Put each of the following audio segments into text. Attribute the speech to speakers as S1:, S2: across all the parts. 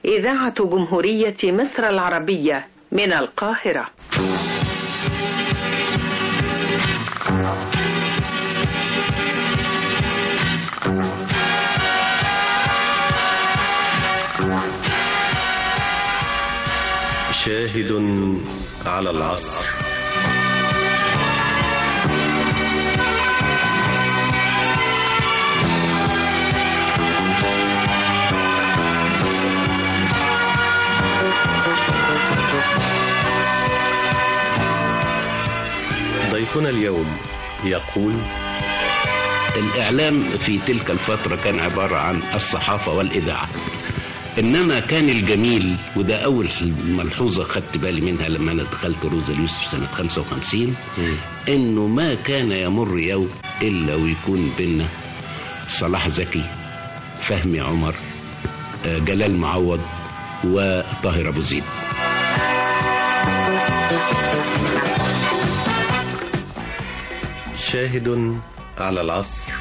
S1: إذاعة جمهورية مصر العربية من القاهرة
S2: شاهد على العصر ضيفنا اليوم يقول
S3: الإعلام في تلك الفترة كان عبارة عن الصحافة والإذاعة إنما كان الجميل وده أول ملحوظة خدت بالي منها لما أنا دخلت روزا اليوسف سنة 55 إنه ما كان يمر يوم إلا ويكون بينا صلاح زكي فهمي عمر آه، جلال معوض وطاهر أبو زيد
S2: شاهد على العصر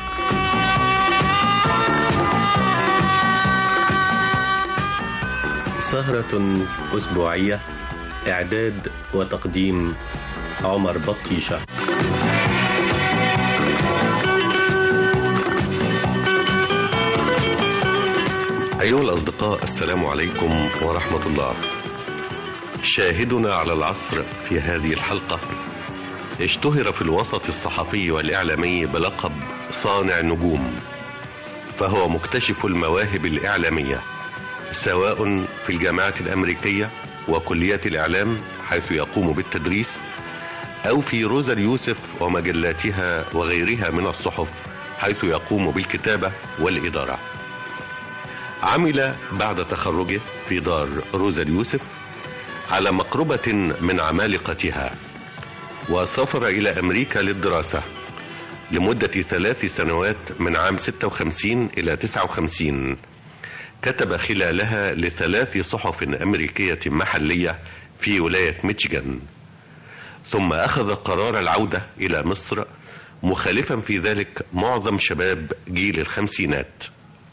S2: سهرة أسبوعية إعداد وتقديم عمر بطيشة أيها الأصدقاء السلام عليكم ورحمة الله شاهدنا على العصر في هذه الحلقة اشتهر في الوسط الصحفي والإعلامي بلقب صانع نجوم فهو مكتشف المواهب الإعلامية سواء في الجامعات الأمريكية وكليات الإعلام حيث يقوم بالتدريس أو في روزا اليوسف ومجلاتها وغيرها من الصحف حيث يقوم بالكتابة والإدارة عمل بعد تخرجه في دار روزا اليوسف على مقربة من عمالقتها وسافر إلى أمريكا للدراسة لمدة ثلاث سنوات من عام 56 إلى 59 كتب خلالها لثلاث صحف أمريكية محلية في ولاية ميشيغان ثم أخذ قرار العودة إلى مصر مخالفا في ذلك معظم شباب جيل الخمسينات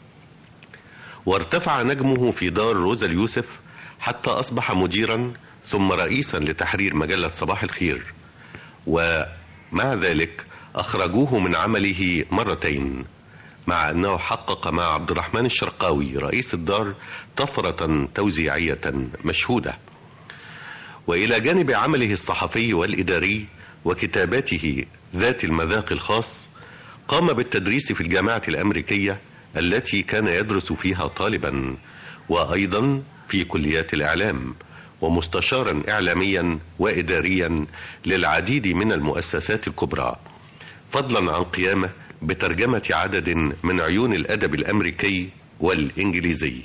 S2: وارتفع نجمه في دار روزا اليوسف حتى أصبح مديرا ثم رئيسا لتحرير مجلة صباح الخير ومع ذلك أخرجوه من عمله مرتين مع أنه حقق مع عبد الرحمن الشرقاوي رئيس الدار طفرة توزيعية مشهودة وإلى جانب عمله الصحفي والإداري وكتاباته ذات المذاق الخاص قام بالتدريس في الجامعة الأمريكية التي كان يدرس فيها طالبا وأيضا في كليات الإعلام ومستشارا إعلاميا وإداريا للعديد من المؤسسات الكبرى فضلا عن قيامه بترجمة عدد من عيون الأدب الأمريكي والإنجليزي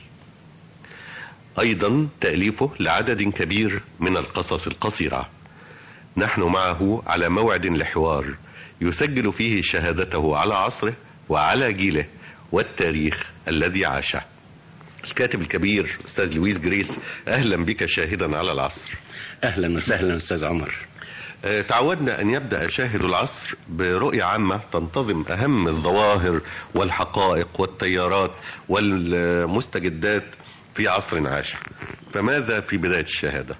S2: أيضا تأليفه لعدد كبير من القصص القصيرة نحن معه على موعد لحوار يسجل فيه شهادته على عصره وعلى جيله والتاريخ الذي عاشه الكاتب الكبير أستاذ لويس جريس أهلا بك شاهدا على العصر
S3: أهلا وسهلا أستاذ عمر
S2: آه، تعودنا أن يبدأ شاهد العصر برؤية عامة تنتظم أهم الظواهر والحقائق والتيارات والمستجدات في عصر عاشر فماذا في بداية الشهادة؟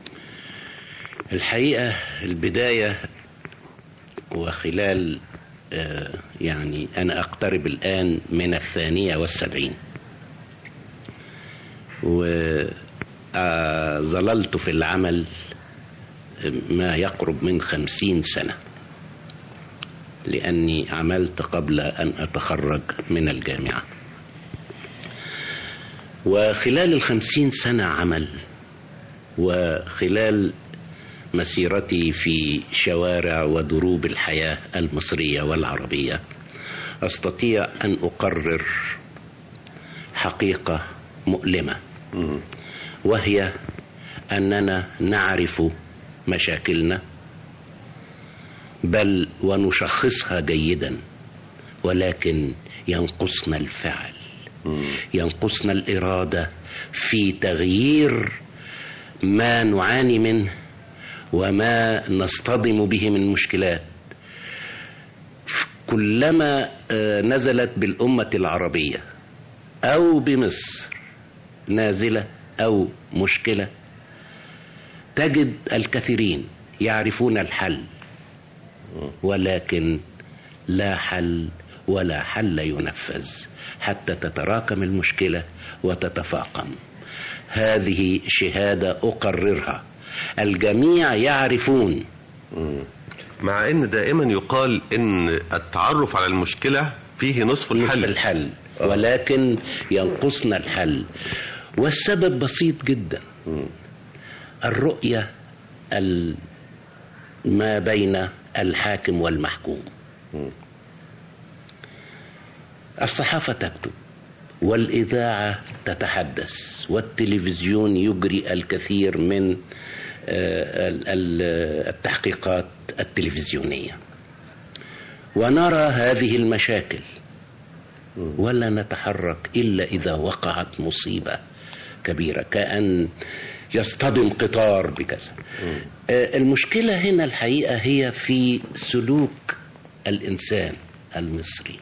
S3: الحقيقة البداية وخلال آه، يعني أنا أقترب الآن من الثانية والسبعين وظللت في العمل ما يقرب من خمسين سنة لأني عملت قبل أن أتخرج من الجامعة وخلال الخمسين سنة عمل وخلال مسيرتي في شوارع ودروب الحياة المصرية والعربية أستطيع أن أقرر حقيقة مؤلمة وهي أننا نعرف مشاكلنا بل ونشخصها جيدا ولكن ينقصنا الفعل ينقصنا الإرادة في تغيير ما نعاني منه وما نصطدم به من مشكلات كلما نزلت بالأمة العربية أو بمصر نازلة أو مشكلة تجد الكثيرين يعرفون الحل ولكن لا حل ولا حل ينفذ حتى تتراكم المشكلة وتتفاقم هذه شهادة أقررها الجميع يعرفون
S2: مع ان دائما يقال ان التعرف على المشكلة فيه نصف
S3: نصف
S2: الحل
S3: الحل ولكن ينقصنا الحل والسبب بسيط جدا الرؤية ال- ما بين الحاكم والمحكوم الصحافة تكتب والإذاعة تتحدث والتلفزيون يجري الكثير من آه، ال- ال- التحقيقات التلفزيونية ونرى هذه المشاكل ولا نتحرك إلا إذا وقعت مصيبة كبيرة كأن يصطدم قطار بكذا آه، المشكلة هنا الحقيقة هي في سلوك الإنسان المصري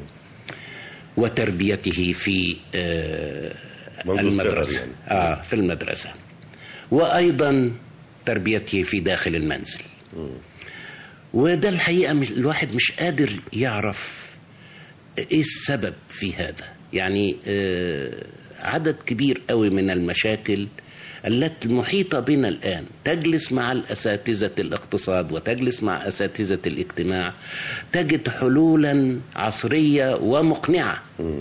S3: وتربيته في آه،
S2: منذ
S3: المدرسة
S2: الصغر يعني.
S3: آه في المدرسة وأيضا تربيته في داخل المنزل وده الحقيقة مش- الواحد مش قادر يعرف ايه السبب في هذا يعني آه، عدد كبير قوي من المشاكل التي المحيطة بنا الآن تجلس مع الأساتذة الاقتصاد وتجلس مع أساتذة الاجتماع تجد حلولا عصرية ومقنعة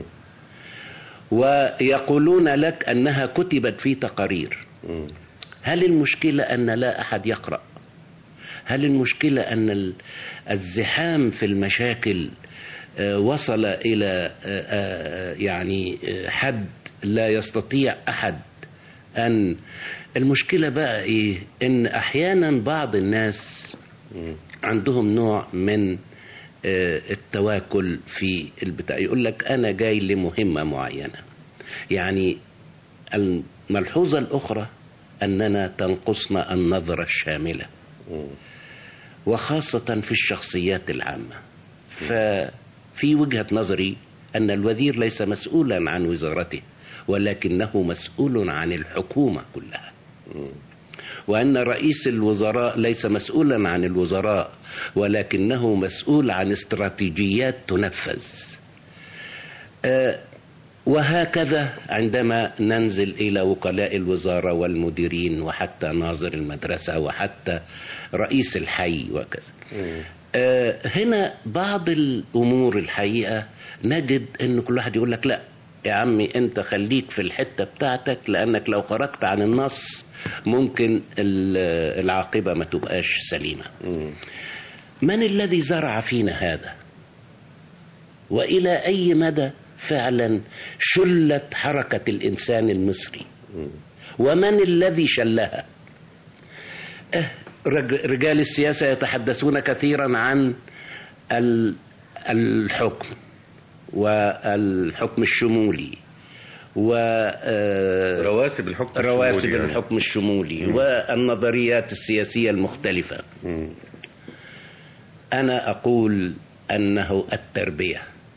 S3: ويقولون لك أنها كتبت في تقارير هل المشكلة أن لا أحد يقرأ هل المشكلة أن ال- الزحام في المشاكل آه، وصل إلى آه، آه، يعني آه، حد لا يستطيع أحد أن المشكلة بقى إيه إن أحيانا بعض الناس عندهم نوع من آه، التواكل في البتاع يقول لك أنا جاي لمهمة معينة يعني الملحوظة الأخرى أننا تنقصنا النظرة الشاملة وخاصة في الشخصيات العامة ففي وجهة نظري أن الوزير ليس مسؤولا عن وزارته ولكنه مسؤول عن الحكومة كلها وأن رئيس الوزراء ليس مسؤولا عن الوزراء ولكنه مسؤول عن استراتيجيات تنفذ آه، وهكذا عندما ننزل إلى وكلاء الوزارة والمديرين وحتى ناظر المدرسة وحتى رئيس الحي وكذا آه، هنا بعض الأمور الحقيقة نجد أن كل واحد يقول لك لا يا عمي أنت خليك في الحتة بتاعتك لأنك لو خرجت عن النص ممكن ال- العاقبة ما تبقاش سليمة من الذي زرع فينا هذا والى اي مدى فعلا شلت حركه الانسان المصري ومن الذي شلها آه، رج- رجال السياسه يتحدثون كثيرا عن ال- الحكم والحكم الشمولي و آه،
S2: رواسب الحكم
S3: رواسب
S2: الشمولي يعني.
S3: الحكم الشمولي والنظريات السياسيه المختلفه
S2: مم.
S3: أنا أقول أنه التربية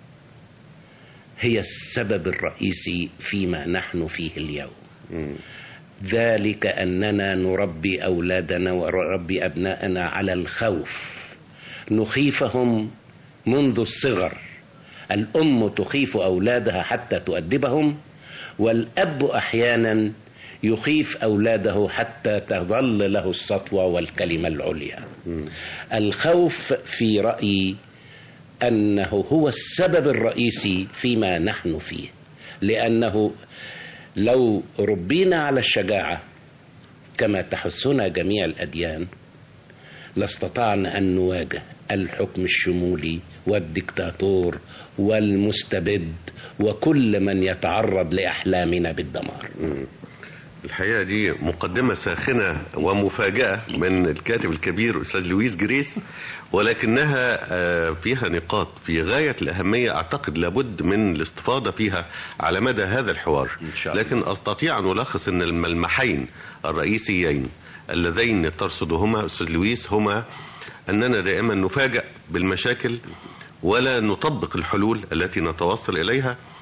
S3: هي السبب الرئيسي فيما نحن فيه اليوم
S2: مم.
S3: ذلك أننا نربي أولادنا ونربي أبناءنا على الخوف نخيفهم منذ الصغر الأم تخيف أولادها حتى تؤدبهم والأب أحيانا يخيف أولاده حتى تظل له السطوة والكلمة العليا الخوف في رأيي أنه هو السبب الرئيسي فيما نحن فيه لأنه لو ربينا على الشجاعة كما تحثنا جميع الأديان لاستطعنا أن نواجه الحكم الشمولي والدكتاتور والمستبد وكل من يتعرض لأحلامنا بالدمار
S2: الحقيقة دي مقدمة ساخنة ومفاجأة من الكاتب الكبير أستاذ لويس جريس ولكنها آه، فيها نقاط في غاية الأهمية أعتقد لابد من الاستفاضة فيها على مدى هذا الحوار
S3: إن شاء الله.
S2: لكن أستطيع أن ألخص أن الملمحين الرئيسيين اللذين ترصدهما أستاذ لويس هما أننا دائما نفاجأ بالمشاكل ولا نطبق الحلول التي نتوصل إليها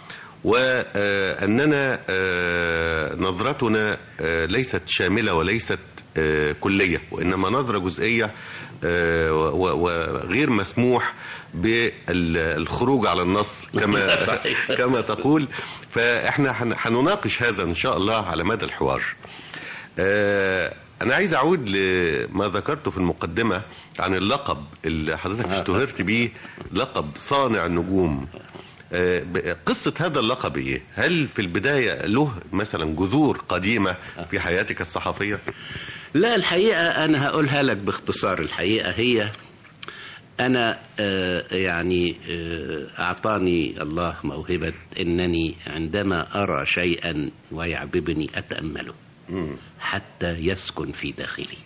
S2: وأننا نظرتنا آه، ليست شاملة وليست آه، كلية وإنما نظرة جزئية آه، و- وغير مسموح بالخروج على النص كما
S3: صحيح.
S2: كما تقول فإحنا هن- هنناقش هذا إن شاء الله على مدى الحوار آه، أنا عايز أعود لما ذكرته في المقدمة عن اللقب اللي حضرتك
S3: آه.
S2: اشتهرت بيه لقب صانع نجوم آه، ب- قصة هذا اللقب إيه؟ هل في البداية له مثلا جذور قديمة في حياتك الصحفية؟
S3: لا الحقيقة أنا هقولها لك باختصار الحقيقة هي أنا آه، يعني آه، أعطاني الله موهبة أنني عندما أرى شيئا ويعجبني أتأمله
S2: مم.
S3: حتى يسكن في داخلي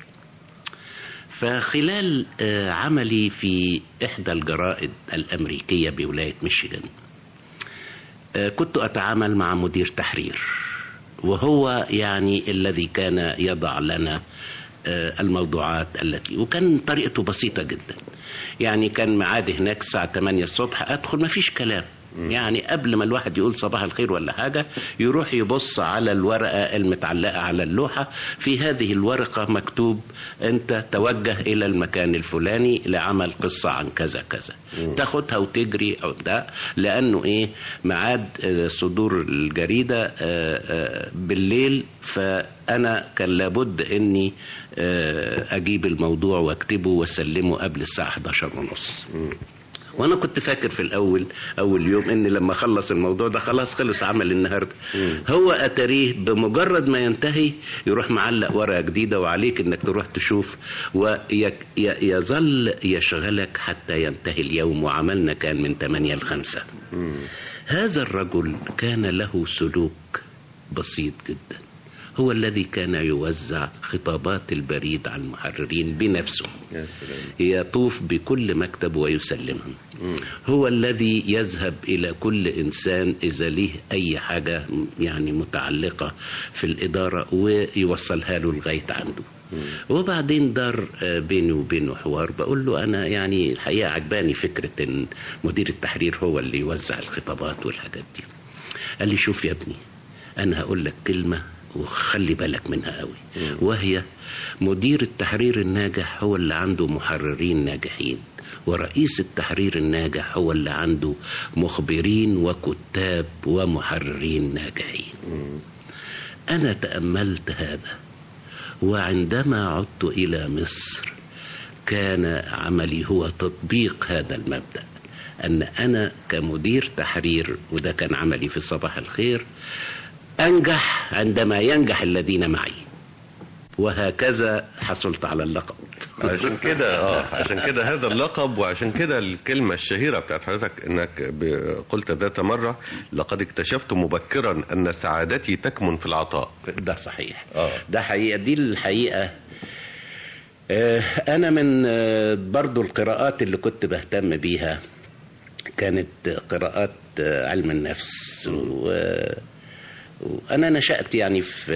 S3: فخلال آه، عملي في إحدى الجرائد الأمريكية بولاية ميشيغان آه، كنت أتعامل مع مدير تحرير وهو يعني الذي كان يضع لنا آه، الموضوعات التي وكان طريقته بسيطة جدا يعني كان معادي هناك الساعة 8 الصبح أدخل ما فيش كلام يعني قبل ما الواحد يقول صباح الخير ولا حاجة يروح يبص على الورقة المتعلقة على اللوحة في هذه الورقة مكتوب أنت توجه إلى المكان الفلاني لعمل قصة عن كذا كذا تاخدها وتجري أو ده لأنه إيه ميعاد آه، صدور الجريدة آه، آه، بالليل فأنا كان لابد إني آه، أجيب الموضوع وأكتبه وأسلمه قبل الساعة 11 ونص وانا كنت فاكر في الاول اول يوم ان لما اخلص الموضوع ده خلاص خلص عمل النهارده هو اتاريه بمجرد ما ينتهي يروح معلق ورقه جديده وعليك انك تروح تشوف ويظل يشغلك حتى ينتهي اليوم وعملنا كان من 8 ل 5 هذا الرجل كان له سلوك بسيط جدا هو الذي كان يوزع خطابات البريد على المحررين بنفسه
S2: يا سلام
S3: يطوف بكل مكتب ويسلمهم هو الذي يذهب إلى كل إنسان إذا ليه أي حاجة يعني متعلقة في الإدارة ويوصلها له لغاية عنده وبعدين دار آه، بيني وبينه حوار بقول له أنا يعني الحقيقة عجباني فكرة إن مدير التحرير هو اللي يوزع الخطابات والحاجات دي قال لي شوف يا ابني أنا هقول لك كلمة وخلي بالك منها قوي وهي مدير التحرير الناجح هو اللي عنده محررين ناجحين ورئيس التحرير الناجح هو اللي عنده مخبرين وكتاب ومحررين ناجحين أنا تأملت هذا وعندما عدت إلى مصر كان عملي هو تطبيق هذا المبدأ أن أنا كمدير تحرير وده كان عملي في صباح الخير أنجح عندما ينجح الذين معي وهكذا حصلت على اللقب
S2: عشان كده اه عشان كده هذا اللقب وعشان كده الكلمة الشهيرة بتاعت حضرتك انك ب- قلت ذات مرة لقد اكتشفت مبكرا ان سعادتي تكمن في العطاء
S3: ده صحيح
S2: اه
S3: ده حقيقة دي الحقيقة آه، أنا من آه، برضو القراءات اللي كنت بهتم بيها كانت قراءات آه، علم النفس و... وأنا نشأت يعني في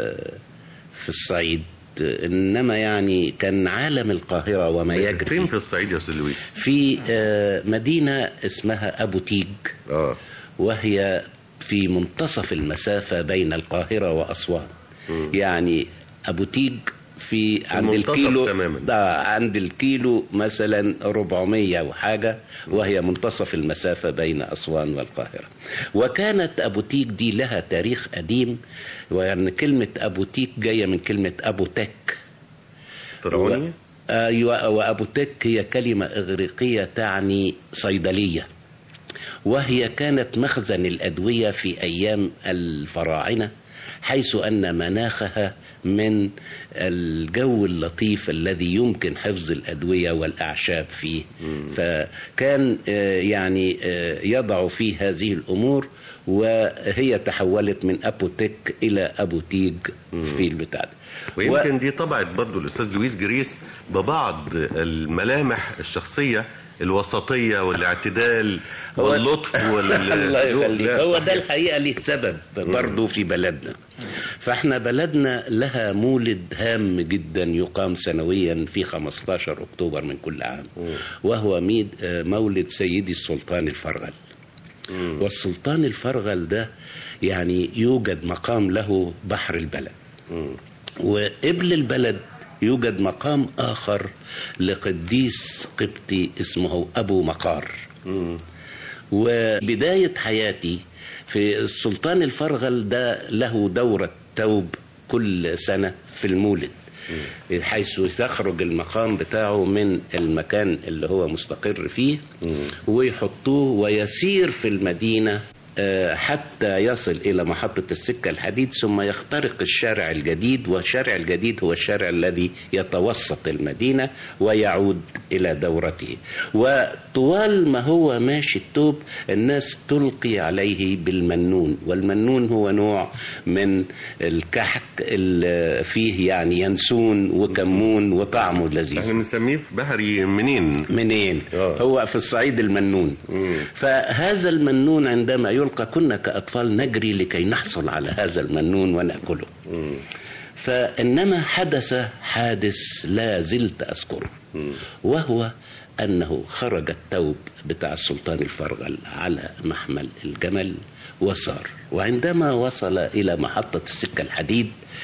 S3: في الصعيد إنما يعني كان عالم القاهرة وما يجري
S2: فين في الصعيد يا استاذ لويس؟
S3: في آه، مدينة اسمها أبو تيج
S2: اه
S3: وهي في منتصف المسافة بين القاهرة وأسوان
S2: مم.
S3: يعني أبو تيج في عند
S2: المنتصف
S3: الكيلو
S2: تماماً.
S3: ده عند الكيلو مثلا 400 وحاجة وهي منتصف المسافة بين أسوان والقاهرة وكانت أبو تيج دي لها تاريخ قديم وأن كلمة أبو تيج جاية من كلمة أبو تك
S2: فرعوني
S3: أيوة وأبو تك هي كلمة إغريقية تعني صيدلية وهي كانت مخزن الأدوية في أيام الفراعنة حيث أن مناخها من الجو اللطيف الذي يمكن حفظ الأدوية والأعشاب فيه فكان آه، يعني آه، يضع فيه هذه الأمور وهي تحولت من أبوتك إلى أبوتيج في البتاع ده.
S2: ويمكن دي طبعت برضو الاستاذ لويس جريس ببعض الملامح الشخصيه الوسطيه والاعتدال
S3: هو-
S2: واللطف وال
S3: الله يخليك
S2: لا،
S3: هو
S2: صحيح.
S3: ده الحقيقه ليه سبب برضه في بلدنا فاحنا بلدنا لها مولد هام جدا يقام سنويا في 15 اكتوبر من كل عام وهو ميد آه، مولد سيدي السلطان الفرغل
S2: مم.
S3: والسلطان الفرغل ده يعني يوجد مقام له بحر البلد
S2: مم.
S3: وقبل البلد يوجد مقام آخر لقديس قبطي اسمه أبو مقار
S2: مم.
S3: وبداية حياتي في السلطان الفرغل ده له دورة توب كل سنة في المولد حيث يخرج المقام بتاعه من المكان اللي هو مستقر فيه
S2: مم.
S3: ويحطوه ويسير في المدينة آه، حتى يصل إلى محطة السكة الحديد ثم يخترق الشارع الجديد والشارع الجديد هو الشارع الذي يتوسط المدينة ويعود إلى دورته وطوال ما هو ماشي التوب الناس تلقي عليه بالمنون والمنون هو نوع من الكحك اللي فيه يعني ينسون وكمون وطعمه لذيذ
S2: احنا بنسميه في بحري منين
S3: منين
S2: آه.
S3: هو في الصعيد المنون
S2: مم.
S3: فهذا المنون عندما يلقى كنا كأطفال نجري لكي نحصل على هذا المنون ونأكله
S2: مم.
S3: فإنما حدث حادث لا زلت أذكره
S2: مم.
S3: وهو أنه خرج التوب بتاع السلطان الفرغل على محمل الجمل وصار وعندما وصل إلى محطة السكة الحديد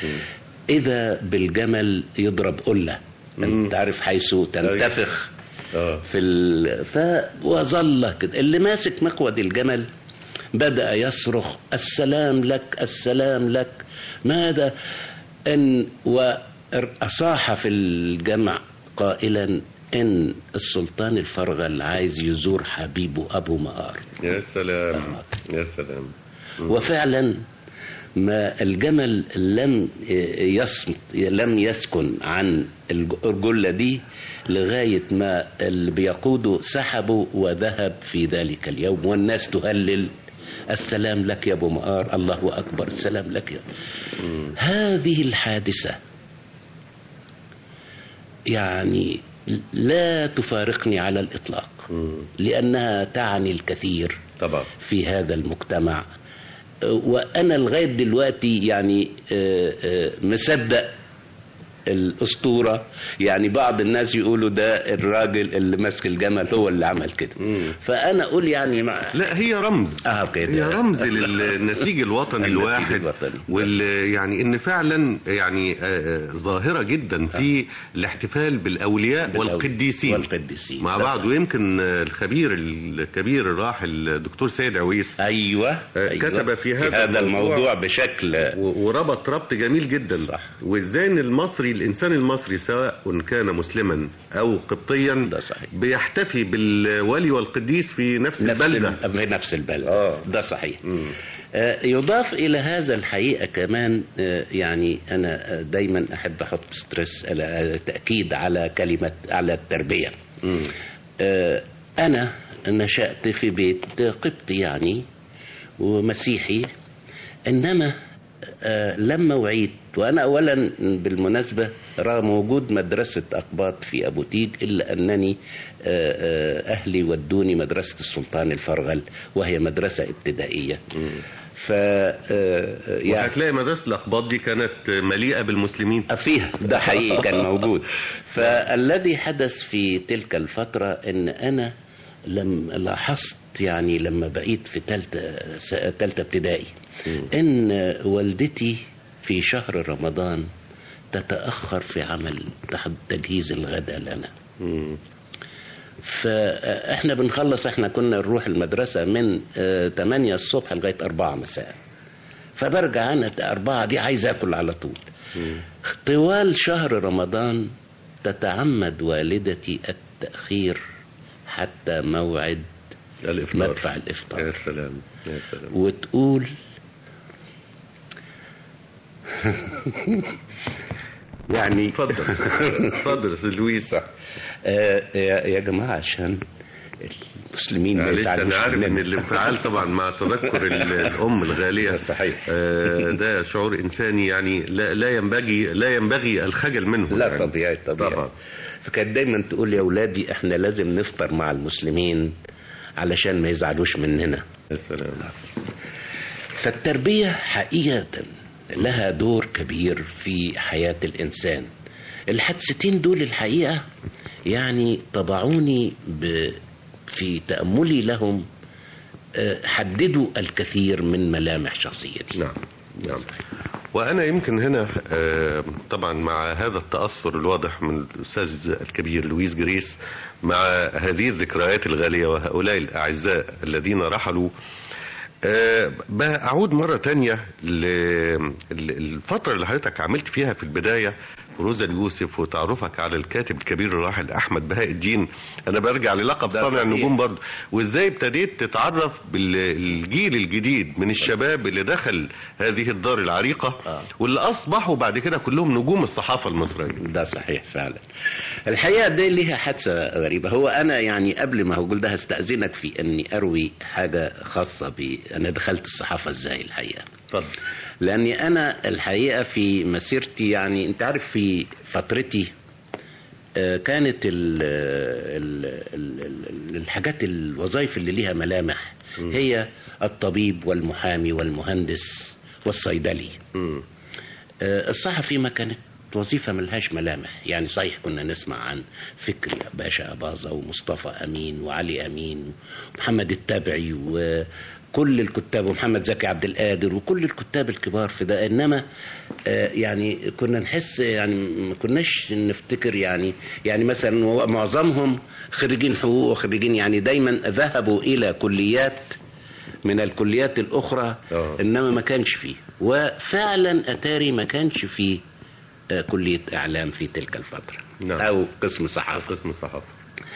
S3: إذا بالجمل يضرب قلة
S2: مم.
S3: أنت عارف حيث تنتفخ
S2: اه
S3: في ال... ف وظل كده اللي ماسك مقود الجمل بدأ يصرخ السلام لك السلام لك ماذا إن وأصاح في الجمع قائلا إن السلطان الفرغل عايز يزور حبيبه أبو مآر
S2: يا سلام يا سلام
S3: وفعلا ما الجمل لم يصمت لم يسكن عن الجلة دي لغاية ما اللي بيقوده سحبه وذهب في ذلك اليوم والناس تهلل السلام لك يا ابو مآر الله اكبر السلام لك يا هذه الحادثة يعني لا تفارقني على الإطلاق
S2: مم.
S3: لأنها تعني الكثير
S2: طبعا
S3: في هذا المجتمع وانا لغايه دلوقتي يعني آه، آه، مصدق الاسطوره يعني بعض الناس يقولوا ده الراجل اللي ماسك الجمل هو اللي عمل كده
S2: مم.
S3: فانا اقول يعني مع
S2: لا هي رمز
S3: اه كده
S2: هي رمز للنسيج الوطني
S3: النسيج
S2: الواحد
S3: الوطني.
S2: وال يعني ان فعلا يعني آه، آه، ظاهره جدا في الاحتفال بالاولياء
S3: بالأول-
S2: والقديسين
S3: والقديسين
S2: مع
S3: ده
S2: بعض
S3: صحيح.
S2: ويمكن آه، الخبير الكبير الراحل الدكتور سيد عويس
S3: ايوه, أيوة
S2: كتب في هذا
S3: هذا
S2: الموضوع
S3: الموضوع بشكل
S2: و- وربط ربط جميل جدا
S3: صح.
S2: وازاي ان المصري الانسان المصري سواء كان مسلما او قبطيا
S3: ده صحيح.
S2: بيحتفي بالولي والقديس في نفس,
S3: نفس
S2: البلده
S3: ال- في نفس البلد
S2: آه.
S3: ده صحيح
S2: مم.
S3: آه، يضاف إلى هذا الحقيقة كمان آه، يعني أنا آه، دايما أحب أحط ستريس على آه، تأكيد على كلمة على التربية
S2: مم.
S3: آه، أنا نشأت في بيت قبطي يعني ومسيحي إنما آه، لما وعيت وأنا أولا بالمناسبة رغم وجود مدرسة أقباط في أبو تيج إلا أنني آه، آه، أهلي ودوني مدرسة السلطان الفرغل وهي مدرسة ابتدائية ف آه، يعني
S2: وهتلاقي مدرسه الاقباط دي كانت مليئه بالمسلمين
S3: فيها ده حقيقي كان موجود فالذي حدث في تلك الفترة ان انا لم لاحظت يعني لما بقيت في تالتة س- تالتة ابتدائي ان والدتي في شهر رمضان تتأخر في عمل تحت تجهيز الغداء لنا
S2: مم.
S3: فاحنا بنخلص احنا كنا نروح المدرسة من آه، 8 الصبح لغاية 4 مساء فبرجع انا 4 دي عايز اكل على طول
S2: مم.
S3: طوال شهر رمضان تتعمد والدتي التأخير حتى موعد
S2: الافطار
S3: مدفع
S2: يا
S3: الإفطار
S2: سلام يا سلام
S3: وتقول يعني
S2: اتفضل اتفضل يا استاذ لويس
S3: آه، يا يا جماعة عشان المسلمين ما
S2: معلش
S3: يزعلوش
S2: انا عارف ان
S3: مننا.
S2: الانفعال طبعا مع تذكر ال- الام الغاليه
S3: صحيح.
S2: آه، ده شعور انساني يعني لا لا ينبغي لا ينبغي الخجل منه
S3: لا
S2: يعني.
S3: طبيعي طبيعي
S2: طبعا
S3: فكانت دايما تقول يا اولادي احنا لازم نفطر مع المسلمين علشان ما يزعلوش مننا
S2: يا سلام
S3: فالتربية حقيقة لها دور كبير في حياة الإنسان الحادثتين دول الحقيقة يعني طبعوني ب في تأملي لهم آه، حددوا الكثير من ملامح شخصيتي
S2: نعم نعم وأنا يمكن هنا آه، طبعا مع هذا التأثر الواضح من الأستاذ الكبير لويس جريس مع هذه الذكريات الغالية وهؤلاء الأعزاء الذين رحلوا آه، بأعود مرة تانية للفترة اللي حضرتك عملت فيها في البداية روزا اليوسف وتعرفك على الكاتب الكبير الراحل أحمد بهاء الدين أنا برجع للقب
S3: ده
S2: صانع
S3: صحيح.
S2: النجوم برضه وإزاي ابتديت تتعرف بالجيل الجديد من الشباب اللي دخل هذه الدار العريقة
S3: آه.
S2: واللي أصبحوا بعد كده كلهم نجوم الصحافة المصرية
S3: ده صحيح فعلا الحقيقه دي ليها حادثه غريبه هو انا يعني قبل ما هقول ده هستاذنك في اني اروي حاجه خاصه ب انا دخلت الصحافه ازاي الحقيقه
S2: اتفضل
S3: لاني انا الحقيقه في مسيرتي يعني انت عارف في فترتي آه، كانت ال ال ال ال الحاجات الوظائف اللي ليها ملامح هي الطبيب والمحامي والمهندس والصيدلي
S2: مم.
S3: آه، الصحفي ما كانت وظيفة ملهاش ملامح يعني صحيح كنا نسمع عن فكري باشا أباظة ومصطفى أمين وعلي أمين ومحمد التابعي وكل الكتاب ومحمد زكي عبد القادر وكل الكتاب الكبار في ده إنما آه، يعني كنا نحس يعني ما كناش نفتكر يعني يعني مثلا هو معظمهم خريجين حقوق وخريجين يعني دايما ذهبوا إلى كليات من الكليات الأخرى
S2: آه.
S3: إنما ما كانش فيه وفعلا أتاري ما كانش فيه آه، كلية إعلام في تلك الفترة
S2: نعم.
S3: أو قسم صحافة
S2: قسم الصحافة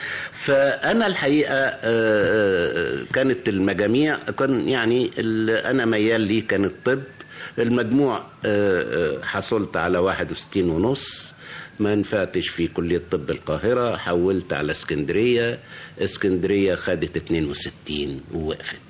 S3: فأنا الحقيقة آه، آه، كانت المجاميع كان يعني ال- أنا ميال لي كان الطب المجموع آه، آه، حصلت على 61 ونص ما نفعتش في كلية طب القاهرة حولت على اسكندرية اسكندرية خدت 62 ووقفت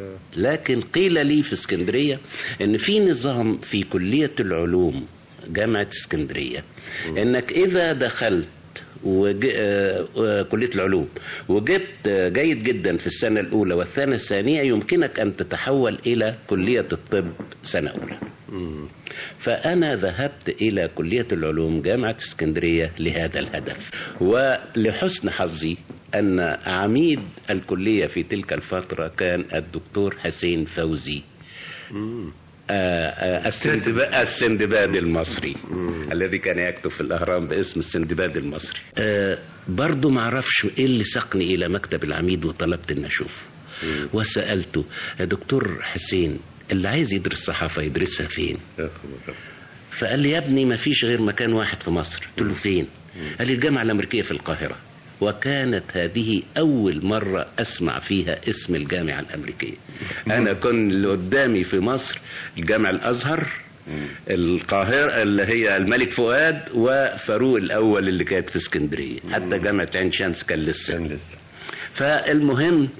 S3: لكن قيل لي في اسكندرية ان في نظام في كلية العلوم جامعة اسكندرية انك اذا دخلت وج... آه، آه، كلية العلوم وجبت آه، جيد جدا في السنة الأولى والسنة الثانية يمكنك أن تتحول إلى كلية الطب سنة أولى
S2: مم.
S3: فأنا ذهبت إلى كلية العلوم جامعة اسكندرية لهذا الهدف ولحسن حظي أن عميد الكلية في تلك الفترة كان الدكتور حسين فوزي
S2: مم.
S3: آه، آه، السندباد, السندباد المصري الذي كان يكتب في الأهرام باسم السندباد المصري آه، برضو معرفش إيه اللي ساقني إلى مكتب العميد وطلبت أن أشوفه وسألته يا دكتور حسين اللي عايز يدرس صحافة يدرسها فين
S2: يا خبر.
S3: فقال لي يا ابني ما فيش غير مكان واحد في مصر قلت له فين قال لي الجامعة الأمريكية في القاهرة وكانت هذه أول مرة أسمع فيها اسم الجامعة الأمريكية أنا كنت اللي قدامي في مصر الجامع الأزهر القاهرة اللي هي الملك فؤاد وفاروق الأول اللي كانت في اسكندرية حتى جامعة عين شمس كان لسه
S2: كان لسه
S3: فالمهم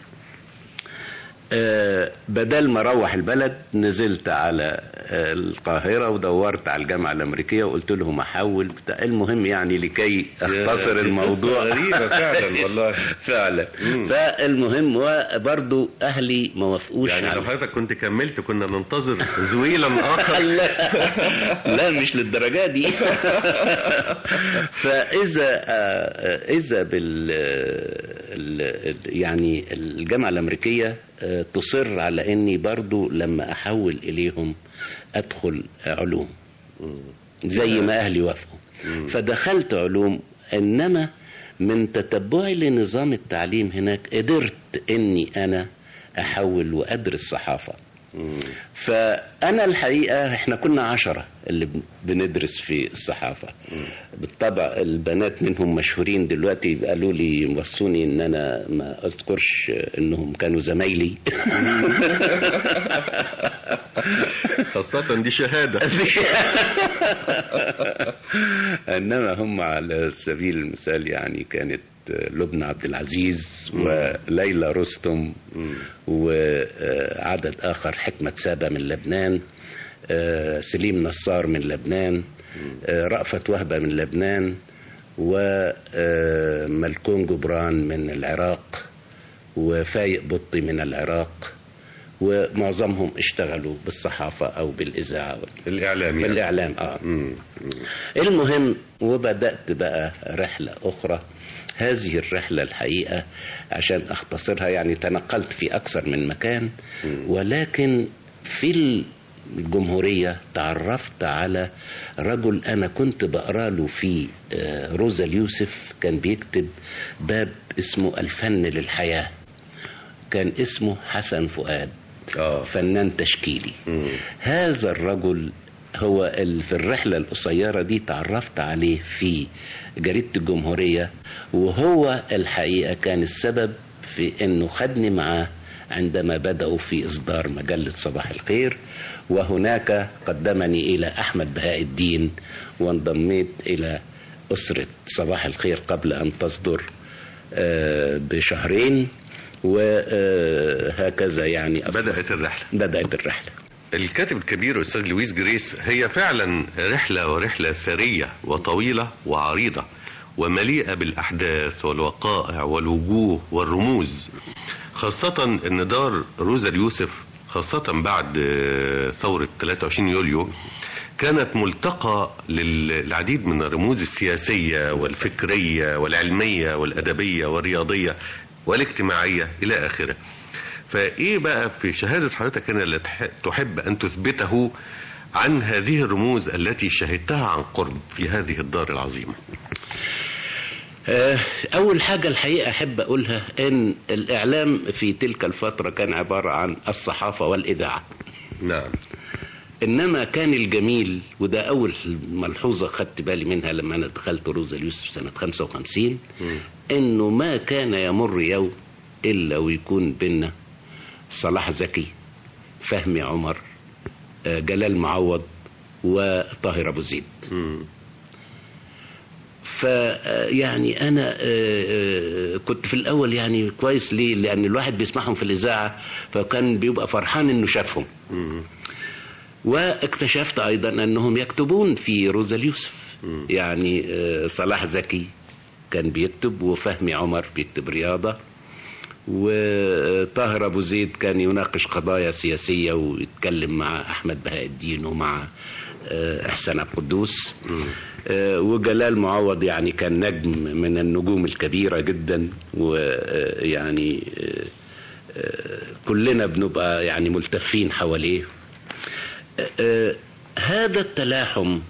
S3: آه، بدل ما اروح البلد نزلت على آه، القاهره ودورت على الجامعه الامريكيه وقلت لهم احول بتاع المهم يعني لكي اختصر
S2: دي
S3: الموضوع
S2: قصة غريبة فعلا والله.
S3: فعلا
S2: مم.
S3: فالمهم وبرضو اهلي ما وافقوش
S2: يعني لو
S3: على-
S2: حضرتك كنت كملت كنا ننتظر زويلا آخر
S3: لا لا مش للدرجة دي فإذا آه، إذا بال ال- يعني الجامعة الأمريكية آه، تصر على إني برضو لما أحول إليهم أدخل علوم زي ما أهلي وافقوا فدخلت علوم إنما من تتبعي لنظام التعليم هناك قدرت إني أنا أحول وأدرس صحافة فأنا الحقيقة إحنا كنا عشرة اللي بن- بندرس في الصحافة بالطبع البنات منهم مشهورين دلوقتي قالوا لي وصوني إن أنا ما أذكرش إنهم كانوا زمايلي
S2: خاصة دي شهادة
S3: انما هم على سبيل المثال يعني كانت لبنى عبد العزيز وليلى رستم وعدد اخر حكمه سابه من لبنان آه، سليم نصار من لبنان آه، رأفت وهبه من لبنان وملكون جبران من العراق وفايق بطي من العراق ومعظمهم اشتغلوا بالصحافه او بالاذاعه
S2: الإعلام يعني.
S3: بالاعلام اه
S2: مم.
S3: المهم وبدأت بقى رحلة أخرى هذه الرحلة الحقيقة عشان أختصرها يعني تنقلت في أكثر من مكان ولكن في الجمهورية تعرفت على رجل أنا كنت بقرأ له في آه، روزا اليوسف كان بيكتب باب اسمه الفن للحياة كان اسمه حسن فؤاد
S2: اه
S3: فنان تشكيلي
S2: مم.
S3: هذا الرجل هو ال- في الرحلة القصيرة دي تعرفت عليه في جريدة الجمهورية وهو الحقيقة كان السبب في انه خدني معاه عندما بدأوا في إصدار مجلة صباح الخير وهناك قدمني إلى أحمد بهاء الدين وانضميت إلى أسرة صباح الخير قبل أن تصدر آه، بشهرين وهكذا يعني أصبح-
S2: بدأت الرحلة
S3: بدأت الرحلة
S2: الكاتب الكبير أستاذ لويس جريس هي فعلا رحلة ورحلة سرية وطويلة وعريضة ومليئة بالأحداث والوقائع والوجوه والرموز خاصة أن دار روزا اليوسف خاصة بعد آه، ثورة 23 يوليو كانت ملتقى للعديد من الرموز السياسية والفكرية والعلمية والأدبية والرياضية والاجتماعية إلى آخره فايه بقى في شهاده حضرتك هنا اللي تح- تحب ان تثبته عن هذه الرموز التي شهدتها عن قرب في هذه الدار العظيمه
S3: آه، أول حاجة الحقيقة أحب أقولها إن الإعلام في تلك الفترة كان عبارة عن الصحافة والإذاعة
S2: نعم
S3: إنما كان الجميل وده أول ملحوظة خدت بالي منها لما أنا دخلت روزا اليوسف سنة 55 إنه ما كان يمر يوم إلا ويكون بينا صلاح زكي فهمي عمر آه، جلال معوض وطاهر أبو زيد
S2: مم.
S3: فيعني انا آه، آه، كنت في الاول يعني كويس ليه لان الواحد بيسمعهم في الاذاعه فكان بيبقى فرحان انه شافهم
S2: مم.
S3: واكتشفت ايضا انهم يكتبون في روزا اليوسف
S2: مم.
S3: يعني آه، صلاح زكي كان بيكتب وفهمي عمر بيكتب رياضه وطاهر ابو زيد كان يناقش قضايا سياسيه ويتكلم مع احمد بهاء الدين ومع آه، احسان عبد القدوس
S2: مم.
S3: آه، وجلال معوض يعني كان نجم من النجوم الكبيرة جدا ويعني كلنا بنبقى يعني ملتفين حواليه آه، آه، هذا التلاحم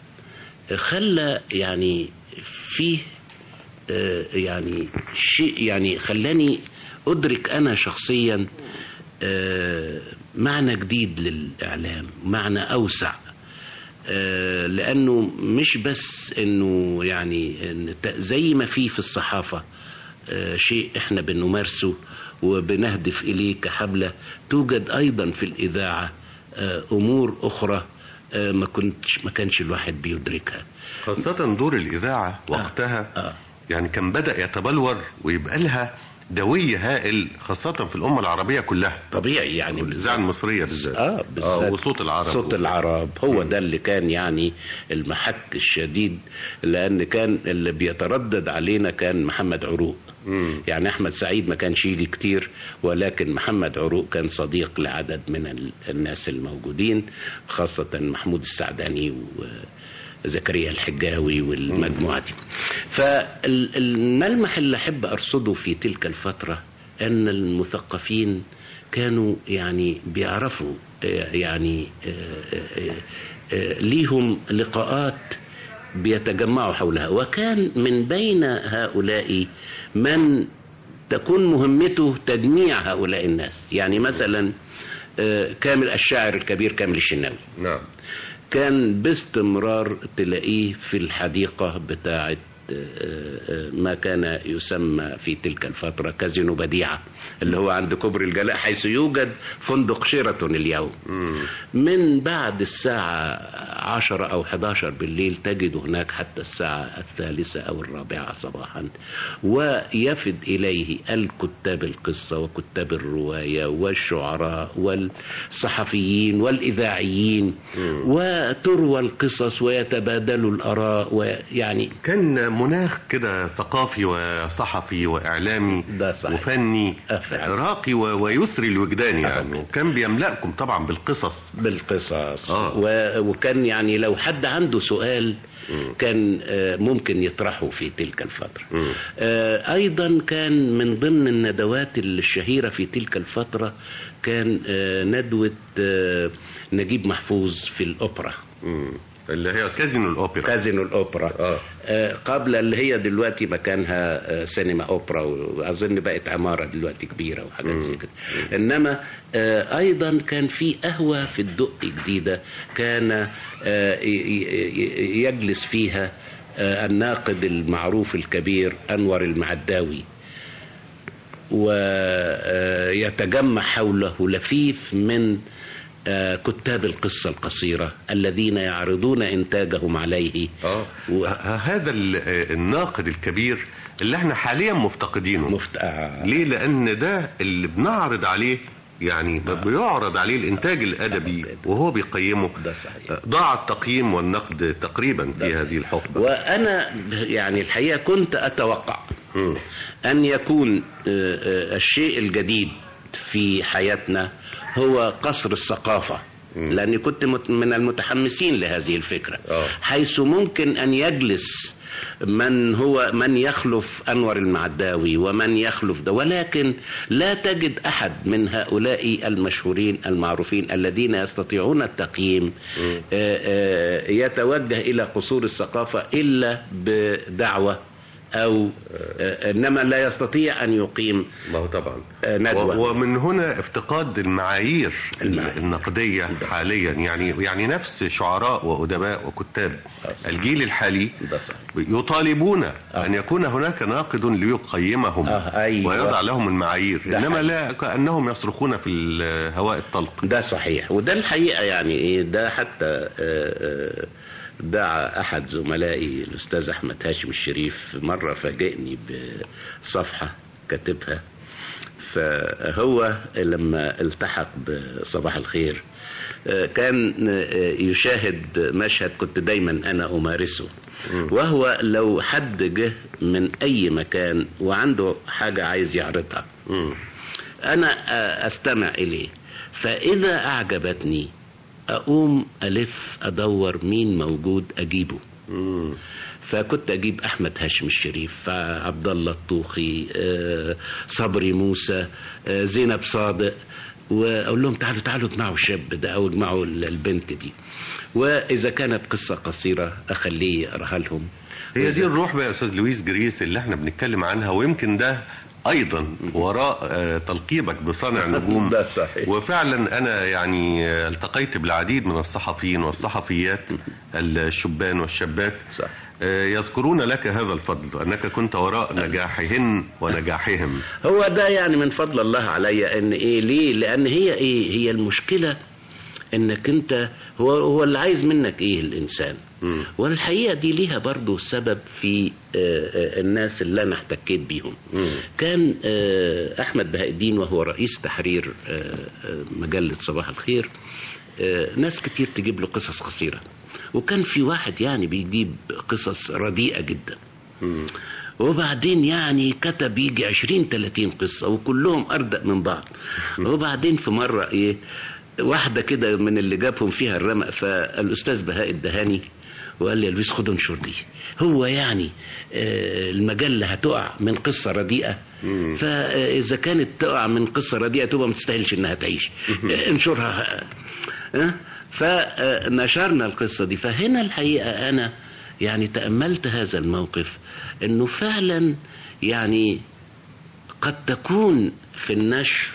S3: خلى يعني فيه آه، يعني شيء يعني خلاني أدرك أنا شخصيا آه، معنى جديد للإعلام معنى أوسع آه، لانه مش بس انه يعني إن ت- زي ما في في الصحافه آه، شيء احنا بنمارسه وبنهدف اليه كحبله توجد ايضا في الاذاعه آه، امور اخرى آه، ما كنتش ما كانش الواحد بيدركها
S2: خاصه دور الاذاعه وقتها
S3: اه
S2: يعني كان بدا يتبلور ويبقى لها دوي هائل خاصه في الامه العربيه كلها
S3: طبيعي يعني
S2: والاذاعه المصريه بالذات
S3: اه بالذات
S2: وصوت العرب
S3: صوت العرب هو ده اللي كان يعني المحك الشديد لان كان اللي بيتردد علينا كان محمد عروق
S2: مم.
S3: يعني احمد سعيد ما كانش يجي كتير ولكن محمد عروق كان صديق لعدد من ال- الناس الموجودين خاصة محمود السعداني وزكريا الحجاوي والمجموعة دي فالملمح اللي أحب أرصده في تلك الفترة أن المثقفين كانوا يعني بيعرفوا آه، يعني آه، آه، آه، ليهم لقاءات بيتجمعوا حولها وكان من بين هؤلاء من تكون مهمته تجميع هؤلاء الناس يعني مثلا آه، كامل الشاعر الكبير كامل الشناوي
S2: نعم
S3: كان باستمرار تلاقيه في الحديقة بتاعة آه، آه، ما كان يسمى في تلك الفترة كازينو بديعة اللي هو عند كوبري الجلاء حيث يوجد فندق شيراتون اليوم
S2: مم.
S3: من بعد الساعة عشرة أو 11 بالليل تجد هناك حتى الساعة الثالثة أو الرابعة صباحا ويفد إليه الكتاب القصة وكتاب الرواية والشعراء والصحفيين والإذاعيين
S2: مم.
S3: وتروى القصص ويتبادلوا الآراء ويعني
S2: كان مناخ كده ثقافي وصحفي واعلامي
S3: ده صحيح.
S2: وفني
S3: آه، فعلا.
S2: راقي و- ويسري الوجدان
S3: آه.
S2: يعني وكان بيملأكم طبعا بالقصص
S3: بالقصص
S2: آه.
S3: و- وكان يعني لو حد عنده سؤال
S2: مم.
S3: كان آه، ممكن يطرحه في تلك الفترة
S2: مم.
S3: آه، أيضا كان من ضمن الندوات الشهيرة في تلك الفترة كان آه، ندوة آه، نجيب محفوظ في الأوبرا
S2: مم. اللي هي كازينو الاوبرا
S3: كازينو الأوبرا
S2: اه
S3: آه، قبل اللي هي دلوقتي مكانها آه، سينما اوبرا واظن بقت عماره دلوقتي كبيره وحاجات زي كده انما آه، ايضا كان في قهوه في الدق جديده كان آه، ي- ي- يجلس فيها آه، الناقد المعروف الكبير انور المعداوي ويتجمع حوله لفيف من آه، كتاب القصة القصيرة الذين يعرضون إنتاجهم عليه
S2: اه
S3: و-
S2: ه- هذا ال- آه، الناقد الكبير اللي احنا حاليا مفتقدينه
S3: مفت... آه،
S2: ليه لان ده اللي بنعرض عليه يعني بيعرض عليه الانتاج الادبي وهو بيقيمه
S3: ده صحيح
S2: آه، ضاع التقييم والنقد تقريبا في
S3: ده صحيح.
S2: هذه الحقبه
S3: وأنا يعني الحقيقة كنت أتوقع
S2: مم.
S3: أن يكون آه، آه، الشيء الجديد في حياتنا هو قصر الثقافة
S2: مم.
S3: لأني كنت مت- من المتحمسين لهذه الفكرة
S2: آه.
S3: حيث ممكن أن يجلس من هو من يخلف أنور المعداوي ومن يخلف ده ولكن لا تجد أحد من هؤلاء المشهورين المعروفين الذين يستطيعون التقييم
S2: مم.
S3: آه، آه، يتوجه إلى قصور الثقافة إلا بدعوة أو آه، إنما لا يستطيع أن يقيم
S2: ما هو طبعا
S3: آه، ندوة.
S2: و- ومن هنا افتقاد المعايير
S3: المعايير.
S2: النقدية حاليا يعني يعني نفس شعراء وأدباء وكتاب الجيل الحالي
S3: ده صحيح.
S2: يطالبون أن يكون هناك ناقد ليقيمهم
S3: آه، أيوة.
S2: ويضع لهم المعايير
S3: ده
S2: إنما
S3: حقيقي.
S2: لا كأنهم يصرخون في الهواء الطلق
S3: ده صحيح وده الحقيقة يعني إيه ده حتى آه، آه، دعا أحد زملائي الأستاذ أحمد هاشم الشريف مرة فاجئني بصفحة كاتبها فهو لما التحق بصباح الخير آه، كان آه، يشاهد مشهد كنت دايما أنا أمارسه وهو لو حد جه من أي مكان وعنده حاجة عايز يعرضها
S2: مم.
S3: أنا أستمع إليه فإذا أعجبتني أقوم ألف أدور مين موجود أجيبه
S2: مم.
S3: فكنت أجيب أحمد هاشم الشريف عبد الله الطوخي آه، صبري موسى آه، زينب صادق وأقول لهم تعالوا تعالوا اجمعوا الشاب ده أو اجمعوا البنت دي وإذا كانت قصة قصيرة أخليه يقراها لهم
S2: هي دي الروح بقى يا استاذ لويس جريس اللي احنا بنتكلم عنها ويمكن ده ايضا وراء آه، تلقيبك بصانع النجوم
S3: ده صحيح.
S2: وفعلا انا يعني آه، التقيت بالعديد من الصحفيين والصحفيات الشبان والشابات
S3: صح.
S2: آه، يذكرون لك هذا الفضل انك كنت وراء نجاحهن ونجاحهم
S3: هو ده يعني من فضل الله عليا ان ايه ليه لان هي ايه هي المشكله انك انت هو هو اللي عايز منك ايه الانسان
S2: مم.
S3: والحقيقه دي ليها برضو سبب في آه، آه، الناس اللي انا احتكيت بيهم
S2: مم.
S3: كان آه، احمد بهاء الدين وهو رئيس تحرير آه، آه، مجله صباح الخير آه، ناس كتير تجيب له قصص قصيره وكان في واحد يعني بيجيب قصص رديئه جدا
S2: مم.
S3: وبعدين يعني كتب يجي 20 30 قصة وكلهم أردأ من بعض وبعدين في مرة إيه واحدة كده من اللي جابهم فيها الرمق فالأستاذ بهاء الدهاني وقال لي البس خد انشر دي هو يعني آه، المجلة هتقع من قصة رديئة
S2: مم.
S3: فإذا كانت تقع من قصة رديئة تبقى ما تستاهلش إنها تعيش آه، انشرها آه، فنشرنا القصة دي فهنا الحقيقة أنا يعني تأملت هذا الموقف أنه فعلا يعني قد تكون في النشر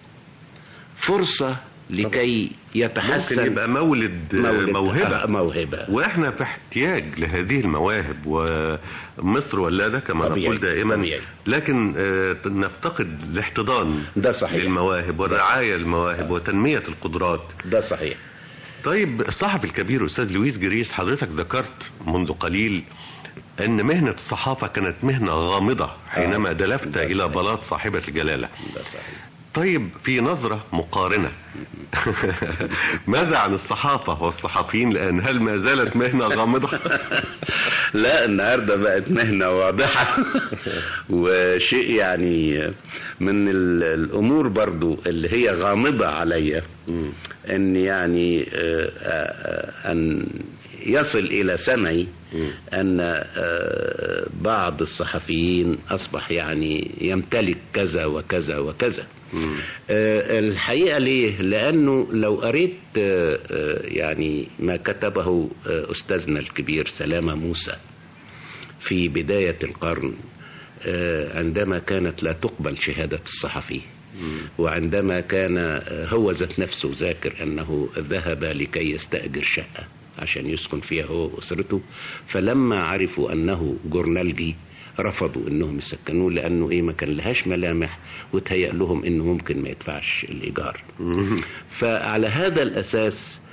S3: فرصة لكي يتحسن
S2: ممكن يبقى مولد,
S3: مولد
S2: موهبة
S3: آه، موهبة
S2: واحنا في احتياج لهذه المواهب ومصر ولاده كما
S3: طبيعي،
S2: نقول دائما
S3: طبيعي.
S2: لكن آه، نفتقد الاحتضان
S3: ده صحيح
S2: للمواهب والرعايه للمواهب وتنميه القدرات
S3: ده صحيح
S2: طيب الصحفي الكبير استاذ لويس جريس حضرتك ذكرت منذ قليل ان مهنه الصحافه كانت مهنه غامضه حينما دلفت
S3: ده
S2: الى
S3: صحيح.
S2: بلاط صاحبه الجلاله
S3: ده صحيح
S2: طيب في نظرة مقارنة ماذا عن الصحافة والصحفيين الآن هل ما زالت مهنة غامضة
S3: لا النهارده بقت مهنه واضحه وشيء يعني من ال- الامور برضو اللي هي غامضه عليا ان يعني آه، آه، ان يصل الى سمعي ان آه، بعض الصحفيين اصبح يعني يمتلك كذا وكذا وكذا آه، الحقيقة ليه؟ لأنه لو قريت آه، آه، يعني ما كتبه آه، أستاذنا الكبير سلامة موسى في بداية القرن آه، عندما كانت لا تقبل شهادة الصحفي وعندما كان آه، هو ذات نفسه ذاكر أنه ذهب لكي يستأجر شقة عشان يسكن فيها هو وأسرته فلما عرفوا أنه جورنالجي رفضوا انهم يسكنوه لانه ايه ما كان لهاش ملامح وتهيأ لهم انه ممكن ما يدفعش الايجار فعلى هذا الاساس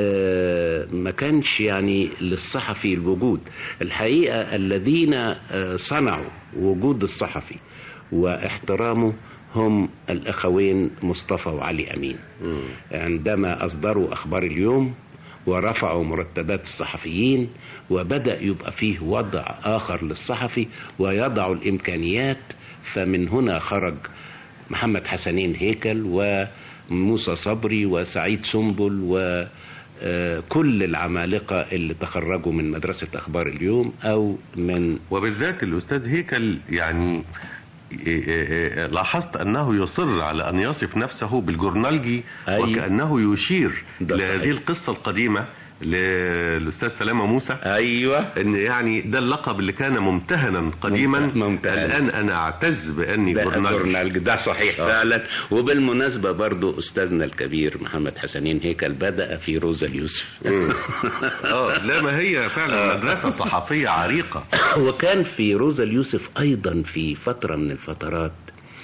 S3: آه، ما كانش يعني للصحفي الوجود الحقيقه الذين آه، صنعوا وجود الصحفي واحترامه هم الاخوين مصطفى وعلي امين عندما اصدروا اخبار اليوم ورفعوا مرتبات الصحفيين وبدأ يبقى فيه وضع آخر للصحفي ويضع الإمكانيات فمن هنا خرج محمد حسنين هيكل وموسى صبري وسعيد سنبل و آه، كل العمالقة اللي تخرجوا من مدرسة أخبار اليوم أو من
S2: وبالذات الأستاذ هيكل يعني إيه إيه إيه لاحظت أنه يصر على أن يصف نفسه بالجورنالجي
S3: أي.
S2: وكأنه يشير
S3: ده
S2: لهذه
S3: صحيح.
S2: القصة القديمة للأستاذ سلامة موسى
S3: أيوة
S2: ان يعني ده اللقب اللي كان ممتهنا قديما
S3: ممتهنا.
S2: الان انا اعتز باني
S3: ده
S2: جورنالجي
S3: جورنال ده صحيح
S2: آه.
S3: فعلا وبالمناسبة برضو أستاذنا الكبير محمد حسنين هيكل بدأ في روزا اليوسف
S2: اه لا ما هي فعلا مدرسه صحفيه عريقه
S3: وكان في روزا اليوسف أيضا في فترة من الفترات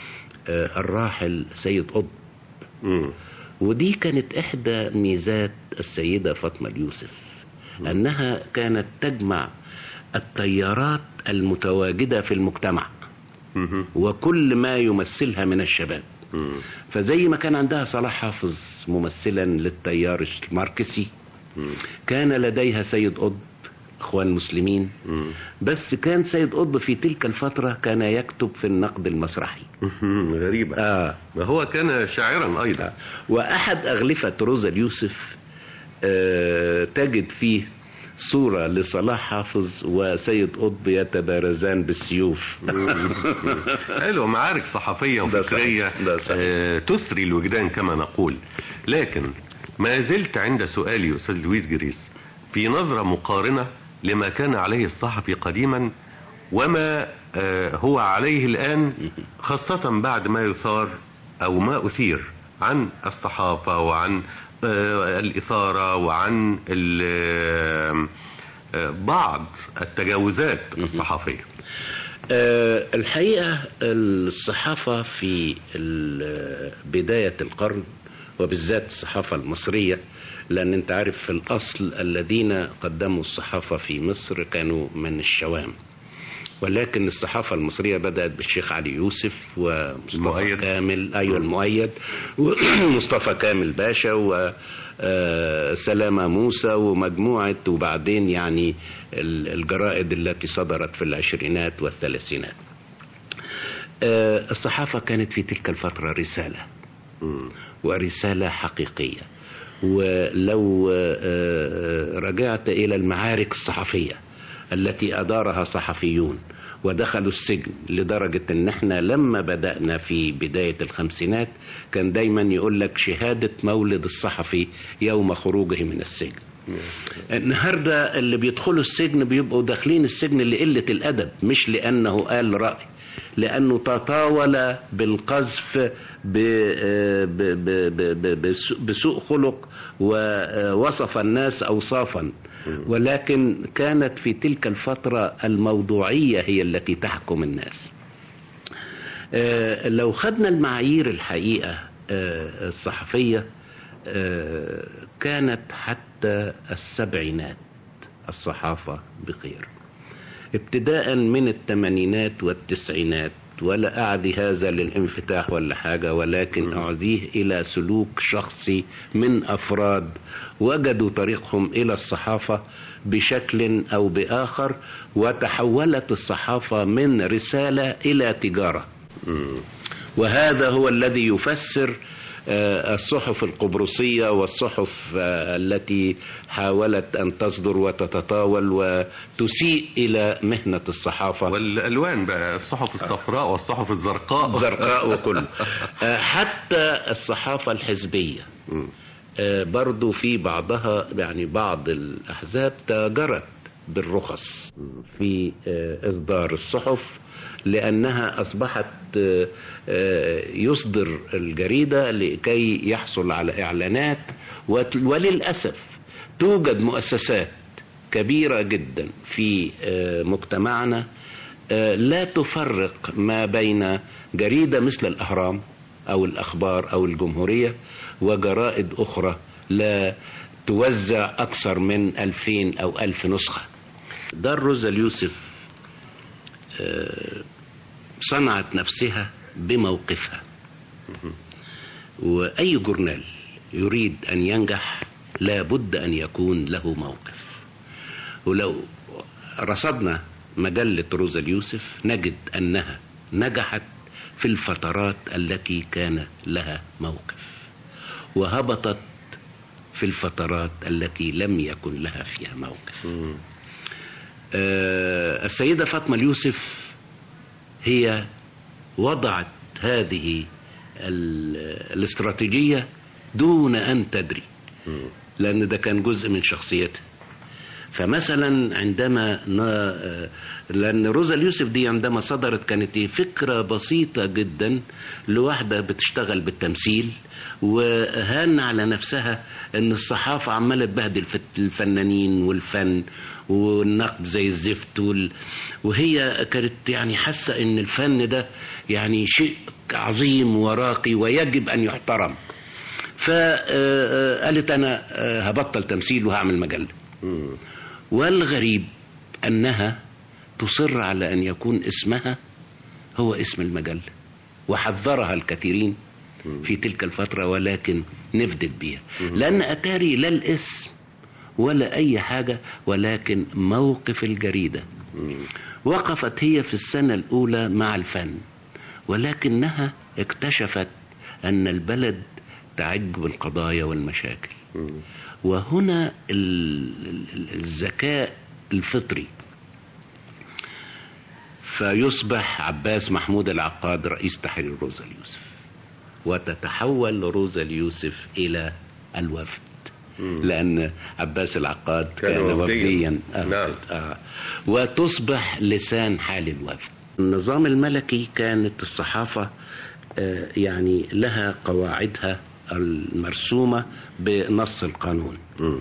S3: آه، الراحل سيد قطب
S2: مم.
S3: ودي كانت إحدى ميزات السيدة فاطمة اليوسف أنها كانت تجمع التيارات المتواجدة في المجتمع
S2: مهم.
S3: وكل ما يمثلها من الشباب
S2: مم.
S3: فزي ما كان عندها صلاح حافظ ممثلا للتيار الماركسي
S2: مم.
S3: كان لديها سيد قطب اخوان مسلمين
S2: مم.
S3: بس كان سيد قطب في تلك الفترة كان يكتب في النقد المسرحي
S2: مهم. غريبه
S3: آه.
S2: ما هو كان شاعرا ايضا
S3: وأحد أغلفة روزا اليوسف آه تجد فيه صورة لصلاح حافظ وسيد قطب يتبارزان بالسيوف
S2: حلو معارك صحفيه
S3: ده
S2: وفكريه
S3: صحيح. ده صحيح.
S2: آه، تثري الوجدان كما نقول لكن ما زلت عند سؤالي استاذ لويس جريس في نظره مقارنه لما كان عليه الصحفي قديما وما آه، هو عليه الان خاصه بعد ما يثار او ما اثير عن الصحافه وعن آه، الاثاره وعن ال- آه، آه، بعض التجاوزات الصحفيه
S3: آه، الحقيقة الصحافة في ال- بداية القرن وبالذات الصحافة المصرية لأن أنت عارف في الأصل الذين قدموا الصحافة في مصر كانوا من الشوام ولكن الصحافة المصرية بدأت بالشيخ علي يوسف ومصطفى
S2: المؤيد.
S3: كامل أيوة المؤيد ومصطفى كامل باشا وسلامة موسى ومجموعة وبعدين يعني ال- الجرائد التي صدرت في العشرينات والثلاثينات آه، الصحافة كانت في تلك الفترة رسالة
S2: مم.
S3: ورسالة حقيقية ولو آه، آه، رجعت إلى المعارك الصحفية التي أدارها صحفيون ودخلوا السجن لدرجة ان احنا لما بدأنا في بداية الخمسينات كان دايما يقول لك شهادة مولد الصحفي يوم خروجه من السجن النهاردة اللي بيدخلوا السجن بيبقوا داخلين السجن لقلة الأدب مش لأنه قال رأي لأنه تطاول بالقذف ب- ب- ب- ب- ب- بسوء- بسوء خلق ووصف الناس أوصافا ولكن كانت في تلك الفترة الموضوعية هي التي تحكم الناس آه، لو خدنا المعايير الحقيقة آه، الصحفية آه، كانت حتى السبعينات الصحافة بخير ابتداء من الثمانينات والتسعينات ولا أعدي هذا للانفتاح ولا حاجة ولكن أعزيه إلى سلوك شخصي من أفراد وجدوا طريقهم إلى الصحافة بشكل أو بآخر وتحولت الصحافة من رسالة إلى تجارة وهذا هو الذي يفسر آه، الصحف القبرصية والصحف آه، التي حاولت أن تصدر وتتطاول وتسيء الى مهنه الصحافه
S2: والالوان بقى الصحف الصفراء والصحف الزرقاء
S3: زرقاء وكله آه، حتى الصحافه الحزبيه
S2: مم.
S3: آه، برضو في بعضها يعني بعض الأحزاب تاجرت بالرخص في آه، إصدار الصحف لأنها أصبحت آه، آه، يصدر الجريدة لكي يحصل على إعلانات وت- وللأسف توجد مؤسسات كبيرة جدا في آه، مجتمعنا آه، لا تفرق ما بين جريدة مثل الأهرام أو الأخبار أو الجمهورية وجرائد أخرى لا توزع أكثر من ألفين أو ألف نسخة دار روزا اليوسف آه، صنعت نفسها بموقفها وأي جورنال يريد أن ينجح لا بد أن يكون له موقف ولو رصدنا مجلة روزا اليوسف نجد أنها نجحت في الفترات التي كان لها موقف وهبطت في الفترات التي لم يكن لها فيها موقف
S2: مم.
S3: آه، السيدة فاطمة اليوسف هي وضعت هذه ال- الاستراتيجية دون أن تدري
S2: مم.
S3: لأن ده كان جزء من شخصيتها فمثلا عندما نا- لأن روزا اليوسف دي عندما صدرت كانت هي فكرة بسيطة جدا لواحدة بتشتغل بالتمثيل وهان على نفسها ان الصحافة عمالة تبهدل في الفنانين والفن والنقد زي الزفت وال... وهي كانت يعني حاسة ان الفن ده يعني شيء عظيم وراقي ويجب ان يحترم فقالت انا آه، هبطل تمثيل وهعمل مجله
S2: مم.
S3: والغريب انها تصر على ان يكون اسمها هو اسم المجله وحذرها الكثيرين في تلك الفتره ولكن نفدت بيها لان اتاري لا الاسم ولا اي حاجه ولكن موقف الجريده
S2: مم.
S3: وقفت هي في السنه الاولى مع الفن ولكنها اكتشفت ان البلد تعج بالقضايا والمشاكل
S2: مم.
S3: وهنا ال- ال- الذكاء الفطري فيصبح عباس محمود العقاد رئيس تحرير روزا اليوسف وتتحول روزا اليوسف إلى الوفد
S2: مم.
S3: لأن عباس العقاد
S2: كان
S3: كان
S2: وفدياً.
S3: وفديا آه.
S2: نعم.
S3: آه. وتصبح لسان حال الوفد النظام الملكي كانت الصحافة آه، يعني لها قواعدها المرسومة بنص القانون
S2: مم.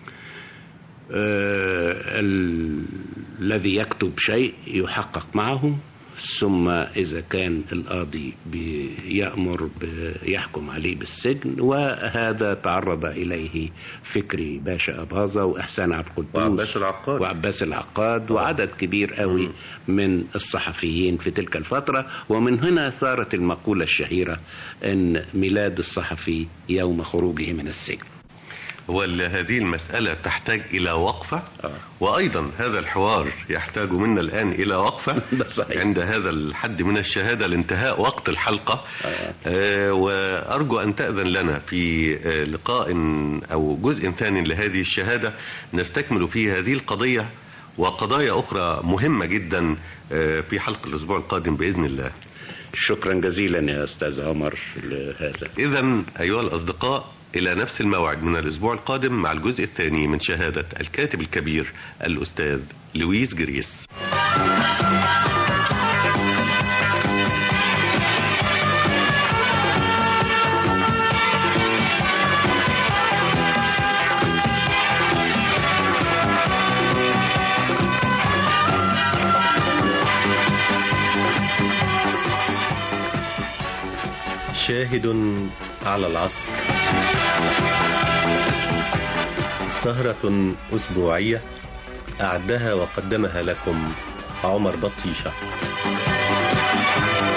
S3: آه، ال- الذي يكتب شيء يحقق معه ثم إذا كان القاضي بيأمر يحكم عليه بالسجن وهذا تعرض إليه فكري باشا أباظة وإحسان عبد القدوس
S2: وعباس العقاد.
S3: وعباس العقاد وعدد كبير قوي من الصحفيين في تلك الفترة ومن هنا ثارت المقولة الشهيرة أن ميلاد الصحفي يوم خروجه من السجن
S2: وهذه المسألة تحتاج إلى وقفة
S3: آه.
S2: وأيضا هذا الحوار يحتاج منا الآن إلى وقفة
S3: ده صحيح.
S2: عند هذا الحد من الشهادة لانتهاء وقت الحلقة
S3: آه.
S2: آه، وأرجو أن تأذن لنا في آه، لقاء أو جزء ثاني لهذه الشهادة نستكمل فيه هذه القضية وقضايا أخرى مهمة جدا آه، في حلقة الأسبوع القادم بإذن الله
S3: شكرا جزيلا يا أستاذ عمر لهذا
S2: إذا أيها الأصدقاء إلى نفس الموعد من الأسبوع القادم مع الجزء الثاني من شهادة الكاتب الكبير الأستاذ لويس جريس شاهد على العصر سهرة أسبوعية أعدها وقدمها لكم عمر بطيشة